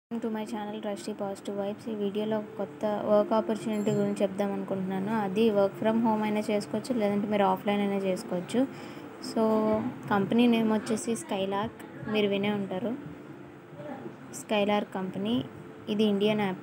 welcome to my channel trusty positive vibes ఈ వీడియోలో ఒక కొత్త వర్క్ ఆపర్చునిటీ గురించి చెప్దాం అనుకుంటున్నాను అది వర్క్ ఫ్రమ్ హోమ్ అయినా చేసుకోవచ్చు లేదంటే మీరు ఆఫ్లైన్ అయినా చేసుకోవచ్చు సో కంపెనీ నేమ్ వచ్చేసి స్కైలార్క్ మీరు వినే ఉంటారు స్కైలార్క్ కంపెనీ ఇది ఇండియన్ యాప్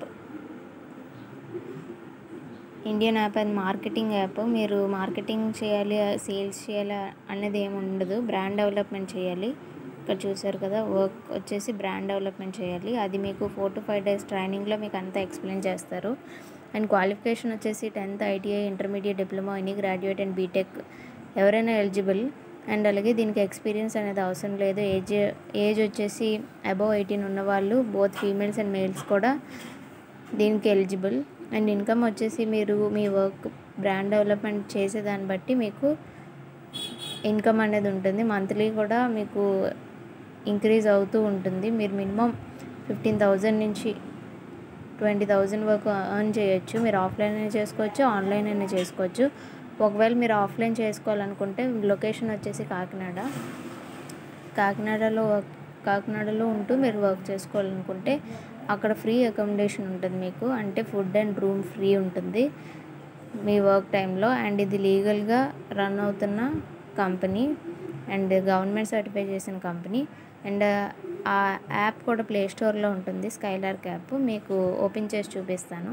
ఇండియన్ యాప్ అది మార్కెటింగ్ యాప్ మీరు మార్కెటింగ్ చేయాలి సేల్స్ చేయాలి అనేది ఏమి ఉండదు బ్రాండ్ డెవలప్మెంట్ చేయాలి ఇక్కడ చూసారు కదా వర్క్ వచ్చేసి బ్రాండ్ డెవలప్మెంట్ చేయాలి అది మీకు ఫోర్ టు ఫైవ్ డేస్ ట్రైనింగ్లో మీకు అంతా ఎక్స్ప్లెయిన్ చేస్తారు అండ్ క్వాలిఫికేషన్ వచ్చేసి tenth ITI intermediate diploma any graduate and BTech ఎవరైనా ఎలిజిబుల్ అండ్ అలాగే దీనికి ఎక్స్పీరియన్స్ అనేది అవసరం లేదు ఏజ్ ఏజ్ వచ్చేసి అబవ్ ఎయిటీన్ ఉన్న వాళ్ళు బోత్ ఫీమేల్స్ అండ్ మేల్స్ కూడా దీనికి ఎలిజిబుల్ అండ్ ఇన్కమ్ వచ్చేసి మీరు మీ వర్క్ బ్రాండ్ డెవలప్మెంట్ చేసే దాన్ని బట్టి మీకు ఇన్కమ్ అనేది ఉంటుంది మంత్లీ కూడా మీకు ఇంక్రీజ్ అవుతూ ఉంటుంది మీరు మినిమం ఫిఫ్టీన్ థౌజండ్ నుంచి ట్వంటీ థౌజండ్ వరకు ఎర్న్ చేయొచ్చు మీరు ఆఫ్లైన్ అయినా చేసుకోవచ్చు ఆన్లైన్ అయినా చేసుకోవచ్చు ఒకవేళ మీరు ఆఫ్లైన్ చేసుకోవాలనుకుంటే లొకేషన్ వచ్చేసి కాకినాడ కాకినాడలో వర్క్ కాకినాడలో ఉంటూ మీరు వర్క్ చేసుకోవాలనుకుంటే అక్కడ ఫ్రీ అకామిడేషన్ ఉంటుంది మీకు అంటే ఫుడ్ అండ్ రూమ్ ఫ్రీ ఉంటుంది మీ వర్క్ టైంలో అండ్ ఇది లీగల్గా రన్ అవుతున్న కంపెనీ అండ్ గవర్నమెంట్ సర్టిఫై చేసిన కంపెనీ అండ్ ఆ యాప్ కూడా ప్లే స్టోర్లో ఉంటుంది స్కైలార్క్ యాప్ మీకు ఓపెన్ చేసి చూపిస్తాను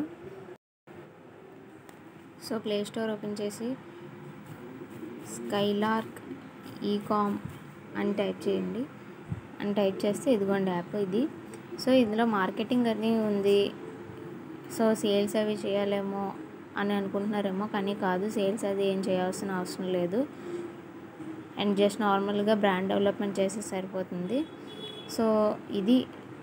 సో ప్లే స్టోర్ ఓపెన్ చేసి స్కైలార్క్ ఈకామ్ అని టైప్ చేయండి అని టైప్ చేస్తే ఇదిగోండి యాప్ ఇది సో ఇందులో మార్కెటింగ్ అని ఉంది సో సేల్స్ అవి చేయాలేమో అని అనుకుంటున్నారేమో కానీ కాదు సేల్స్ అది ఏం చేయాల్సిన అవసరం లేదు అండ్ జస్ట్ నార్మల్గా బ్రాండ్ డెవలప్మెంట్ చేస్తే సరిపోతుంది సో ఇది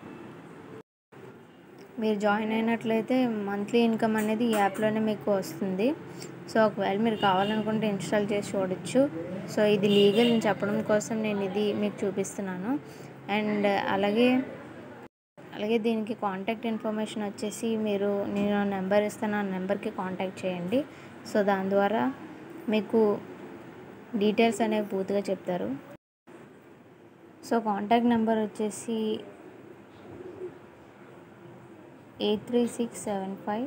మీరు జాయిన్ అయినట్లయితే మంత్లీ ఇన్కమ్ అనేది ఈ యాప్లోనే మీకు వస్తుంది సో ఒకవేళ మీరు కావాలనుకుంటే ఇన్స్టాల్ చేసి చూడొచ్చు సో ఇది లీగల్ అని చెప్పడం కోసం నేను ఇది మీకు చూపిస్తున్నాను అండ్ అలాగే అలాగే దీనికి కాంటాక్ట్ ఇన్ఫర్మేషన్ వచ్చేసి మీరు నేను నెంబర్ ఇస్తాను ఆ నెంబర్కి కాంటాక్ట్ చేయండి సో దాని ద్వారా మీకు డీటెయిల్స్ అనేవి పూర్తిగా చెప్తారు సో కాంటాక్ట్ నెంబర్ వచ్చేసి eight three six seven five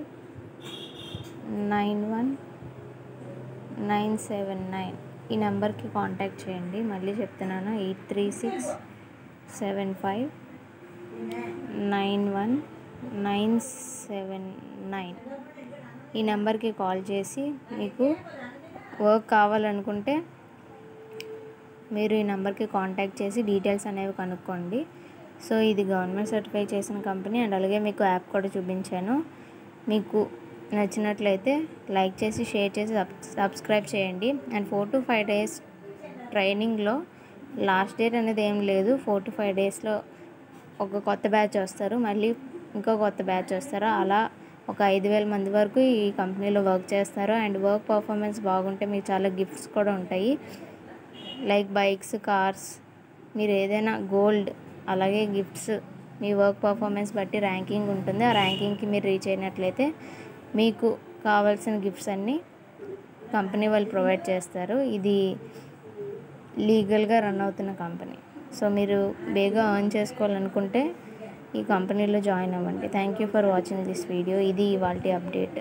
nine one nine seven nine ఈ నెంబర్కి కాంటాక్ట్ చేయండి మళ్ళీ చెప్తున్నాను eight three six seven five nine one nine seven nine ఈ నెంబర్కి కాల్ చేసి మీకు వర్క్ కావాలనుకుంటే మీరు ఈ నెంబర్కి కాంటాక్ట్ చేసి డీటెయిల్స్ అనేవి కనుక్కోండి సో ఇది గవర్నమెంట్ సర్టిఫై చేసిన కంపెనీ అండ్ అలాగే మీకు యాప్ కూడా చూపించాను మీకు నచ్చినట్లయితే లైక్ చేసి షేర్ చేసి సబ్స్క్రైబ్ చేయండి and four to five days ట్రైనింగ్లో లాస్ట్ డేట్ అనేది ఏం లేదు ఫోర్ టు ఫైవ్ డేస్లో ఒక కొత్త బ్యాచ్ వస్తారు మళ్ళీ ఇంకో కొత్త బ్యాచ్ వస్తారు అలా ఒక ఐదు వేల మంది వరకు ఈ కంపెనీలో వర్క్ చేస్తారు అండ్ వర్క్ పర్ఫార్మెన్స్ బాగుంటే మీకు చాలా గిఫ్ట్స్ కూడా ఉంటాయి లైక్ బైక్స్ కార్స్ మీరు ఏదైనా గోల్డ్ అలాగే గిఫ్ట్స్ మీ వర్క్ పర్ఫార్మెన్స్ బట్టి ర్యాంకింగ్ ఉంటుంది ఆ ర్యాంకింగ్కి మీరు రీచ్ అయినట్లయితే మీకు కావాల్సిన గిఫ్ట్స్ అన్నీ కంపెనీ వాళ్ళు ప్రొవైడ్ చేస్తారు ఇది లీగల్గా రన్ అవుతున్న కంపెనీ సో మీరు బేగా ఎర్న్ చేసుకోవాలనుకుంటే ఈ కంపెనీలో జాయిన్ అవ్వండి thank you for watching this video ఇది ఇవాళ అప్డేట్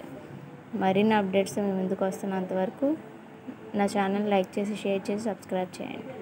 మరిన్ని అప్డేట్స్ మేము ముందుకు వస్తున్నంత వరకు నా ఛానల్ లైక్ చేసి షేర్ చేసి సబ్స్క్రైబ్ చేయండి